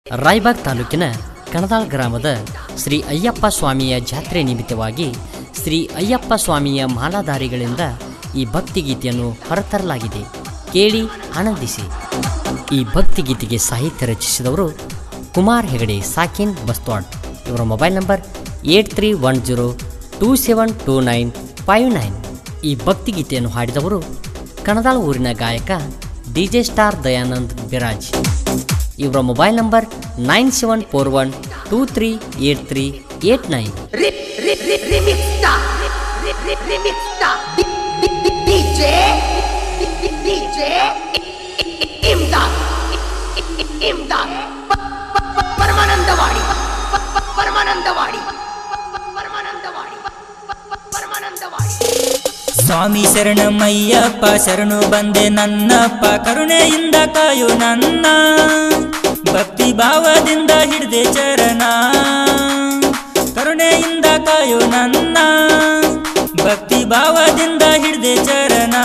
ರಾಯಬಾಗ್ ತಾಲೂಕಿನ ಕಣದಾಳ್ ಗ್ರಾಮದ ಶ್ರೀ ಅಯ್ಯಪ್ಪ ಸ್ವಾಮಿಯ ಜಾತ್ರೆ ನಿಮಿತ್ತವಾಗಿ ಶ್ರೀ ಅಯ್ಯಪ್ಪ ಸ್ವಾಮಿಯ ಮಾಲಾಧಾರಿಗಳಿಂದ ಈ ಭಕ್ತಿಗೀತೆಯನ್ನು ಹೊರತರಲಾಗಿದೆ ಕೇಳಿ ಆನಂದಿಸಿ ಈ ಭಕ್ತಿಗೀತೆಗೆ ಸಾಹಿತ್ಯ ರಚಿಸಿದವರು ಕುಮಾರ್ ಹೆಗಡೆ ಸಾಕಿನ್ ಬಸ್ವಾಡ್ ಇವರ mobile number eight three one zero two seven two nine five nine ಈ ಭಕ್ತಿಗೀತೆಯನ್ನು ಹಾಡಿದವರು ಕಣದಾಳ ಊರಿನ ಗಾಯಕ D J star Dayanand Biraj ಇವರ mobile number nine seven four one two three eight three eight nine Rip, rip, rip, remixta. Rip, rip, remixta. D- D- D- DJ. D- D- DJ. Imdad. Imdad. ಪ- ಪ- ಪ- ಪರಮಾನಂದವಾಡಿ ಪ- ಪ- ಪರಮಾನಂದವಾಡಿ ಪ- ಪರಮಾನಂದವಾಡಿ ಪ- ಪ- ಪರಮಾನಂದವಾಡಿ ಸ್ವಾಮಿ ಶರಣಮಯ್ಯಪ್ಪ ಶರಣು ಬಂದೆ ನನ್ನಪ್ಪ ಕರುಣೆಯಿಂದ ಕಾಯು ನನ್ನ ಭಕ್ತಿ ಭಾವದಿಂದ ಹಿಡ್ದೆ ಚರಣ ಕರುಣೆಯಿಂದ ಕಾಯು ನನ್ನ ಭಕ್ತಿ ಭಾವದಿಂದ ಹಿಡ್ದೆ ಚರಣ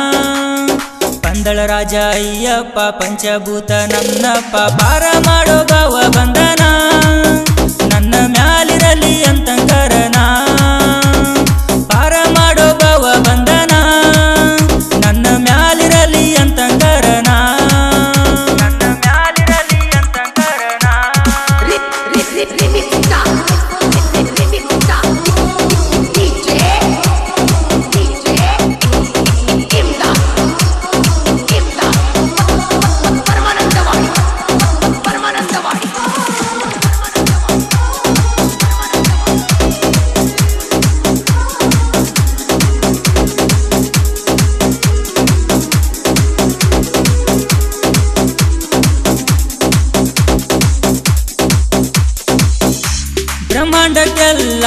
ಪಂದಳ ರಾಜ ಅಯ್ಯಪ್ಪ ಪಂಚಭೂತ ನನ್ನಪ್ಪ ಪಾರ ಮಾಡೋ ಭಾವ ಬಂಧನ ನನ್ನ ಮ್ಯಾಲಿರಲಿ ಅಂತಂಕರಣ ಪಾರ ಮಾಡೋ ಭಾವ ಬಂಧನ ನನ್ನ ಮ್ಯಾಲಿರಲಿ ಅಂತಂಕರಣ ನನ್ನ ಮ್ಯಾಲಿರಲಿ ಅಂತಂಕರಣ Rip, rip, rip, remixta. Rip, rip, remixta. DJ. DJ. Imdad. Imdad. Paramanandawadi Paramanandawadi ಬ್ರಹ್ಮಾಂಡಕ್ಕೆಲ್ಲ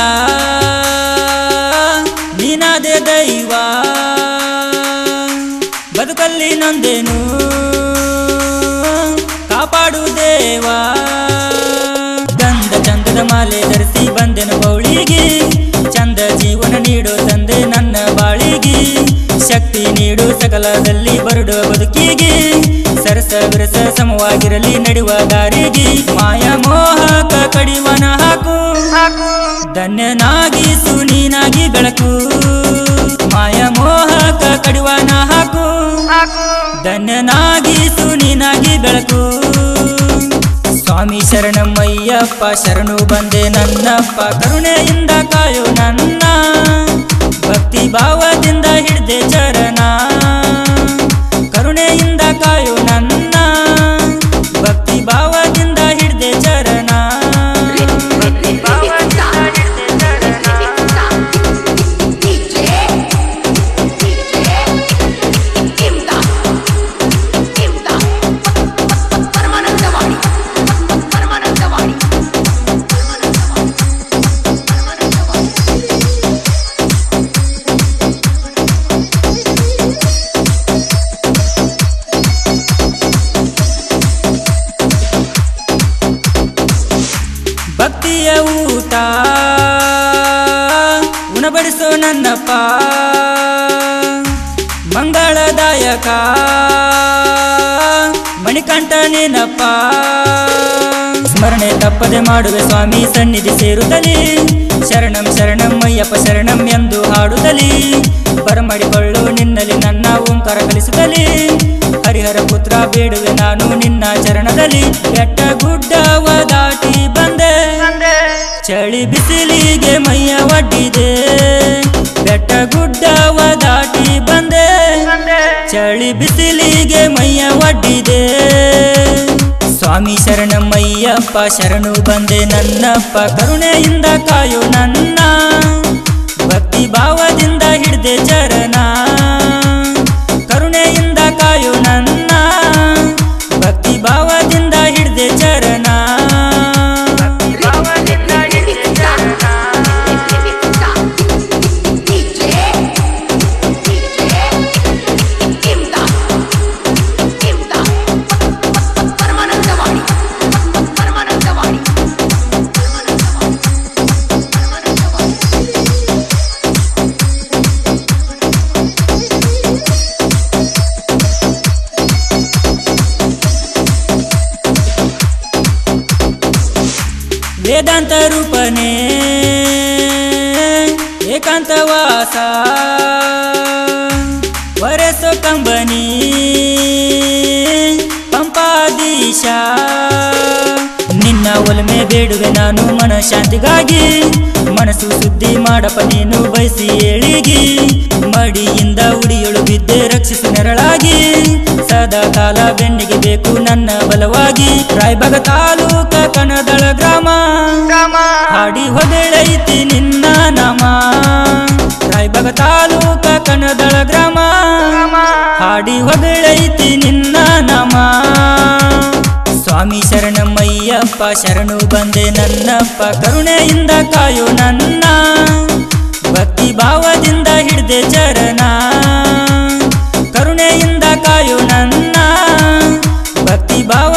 ನೀನಾದೆ ದೈವ ಬದುಕಲ್ಲಿ ನೊಂದೇನು ಕಾಪಾಡು ದೇವ ಗಂಧ ಚಂದದ ಮಾಲೆ ಧರಿಸಿ ಬಂದೆನು ಬೌಳಿಗೆ ಚಂದ ಜೀವನ ನೀಡು ತಂದೆ ನನ್ನ ಬಾಳಿಗೆ ಶಕ್ತಿ ನೀಡು ಸಕಲದಲ್ಲಿ ಬರುಡು ಬದುಕಿಗೆ ಸರಸ ವಿರಸ ಸಮವಾಗಿರಲಿ ನಡೆಯುವ ದಾರಿಗೆ ಮಾಯ ಮೋಹಕ ಕಡಿವನ ಹಾಕು ಧನ್ಯನಾಗಿ ಸುನೀನಾಗಿ ಬೆಳಕು ಮಾಯ ಮೋಹಕ ಕಡಿವಾನ ಹಾಕು ಧನ್ಯನಾಗಿ ಸುನೀನಾಗಿ ಬೆಳಕು ಸ್ವಾಮಿ ಶರಣಮಯ್ಯಪ್ಪ ಶರಣು ಬಂದೆ ನನ್ನಪ್ಪ ಕರುಣೆಯಿಂದ ಕಾಯು ನನ್ನ ಭಕ್ತಿ ಭಾವದಿಂದ ಹಿಡ್ದೆ ಚರಣ ಕರುಣೆಯಿಂದ ಕಾಯು ನನ್ನ ಭಕ್ತಿ ಭಾವದಿಂದ ಹಿಡ್ದೆ ಚರಣ ಭಕ್ತಿ ಭಾವದಿಂದ ಹಿಡ್ದೆ ಚರಣ DJ. DJ. Imdad. Imdad. Paramanandawadi Paramanandawadi ಭಕ್ತಿಯ ಊಟ ಉಣಬಡಿಸೋ ನನ್ನಪ್ಪ ಮಂಗಳದಾಯಕ ಮಣಿಕಂಠ ನೆನಪ್ಪ ಸ್ಮರಣೆ ತಪ್ಪದೆ ಮಾಡುವೆ ಸ್ವಾಮಿ ಸನ್ನಿಧಿ ಸೇರುತ್ತಲೇ ಶರಣಂ ಶರಣಂ ಅಯ್ಯಪ್ಪ ಶರಣಂ ಎಂದು ಹಾಡುತ್ತಲೇ ಬರಮಡಿಕೊಳ್ಳು ನಿನ್ನಲ್ಲಿ ನನ್ನ ಓಂಕಾರ ಕಲಿಸುತ್ತಲೇ ಹರಿಹರ ಪುತ್ರ ಬೇಡುವೆ ನಾನು ನಿನ್ನ ಚರಣದಲ್ಲಿ ಬೆಟ್ಟ ಗುಡ್ಡವ ದಾಟಿ ಬಂದೆ ಚಳಿ ಬಿಸಿಲಿಗೆ ಮೈಯ ಒಡ್ಡಿದೆ ಬೆಟ್ಟ ಗುಡ್ಡವ ದಾಟಿ ಬಂದೆ ಚಳಿ ಬಿಸಿಲಿಗೆ ಮೈಯ ಒಡ್ಡಿದೆ ಸ್ವಾಮಿ ಶರಣಮಯ್ಯಪ್ಪ ಶರಣು ಬಂದೆ ನನ್ನಪ್ಪ ಕರುಣೆಯಿಂದ ಕಾಯು ನನ್ನ ಭಕ್ತಿ ಭಾವದಿಂದ ಹಿಡ್ದೆ ಚರಣ ಕರುಣೆಯಿಂದ ಕಾಯು ನನ್ನ ಭಕ್ತಿ ಭಾವದಿಂದ ಹಿಡ್ದೆ ಚರಣ ಭಕ್ತಿ ಭಾವದಿಂದ ಹಿಡ್ದೆ ಚರಣ DJ. DJ. Imdad. Imdad. Paramanandawadi Paramanandawadi Paramanandawadi ವೇದಾಂತ ರೂಪನೇ ಏಕಾಂತವಾಸ ವರೆಸೋ ಕಂಬನಿ ಪಂಪಾದೀಶ ನಿನ್ನ ಒಲಮೆ ಬೇಡುವೆ ನಾನು ಮನಶಾಂತಿಗಾಗಿ ಮನಸ್ಸು ಸುದ್ದಿ ಮಾಡಪ್ಪ ನೀನು ಬಯಸಿ ಏಳಿಗಿ ಮಡಿಯಿಂದ ಉಡಿಯೊಳು ಬಿದ್ದೆ ರಕ್ಷಿಸು ನೆರಳಾಗಿ ಸದಾ ಕಾಲ ಬೆನ್ನಿಗೆ ಬೇಕು ನನ್ನ ಬಲವಾಗಿ ರಾಯಬಾಗ ತಾಲೂಕ ಕಣದಳ ಗ್ರಾಮ ಹಾಡಿ ಹೊಗಳೈತಿ ನಿನ್ನ ನಾಮ ರಾಯಬಾಗ ತಾಲೂಕ ಕಣದಳ ಗ್ರಾಮ ಹಾಡಿ ಹೊಗಳೈತಿ ನಿನ್ನ ನಾಮ ಸ್ವಾಮಿ ಶರಣಮ್ಮಯ್ಯಪ್ಪ ಶರಣು ಬಂದೆ ನನ್ನಪ್ಪ ಕರುಣೆಯಿಂದ ಕಾಯೋ ನನ್ನ ಭಕ್ತಿ ಭಾವದಿಂದ ಹಿಡ್ದೆ ಚರಣ ಕರುಣೆಯಿಂದ ಕಾಯೋ ನನ್ನ ಭಕ್ತಿ ಭಾವ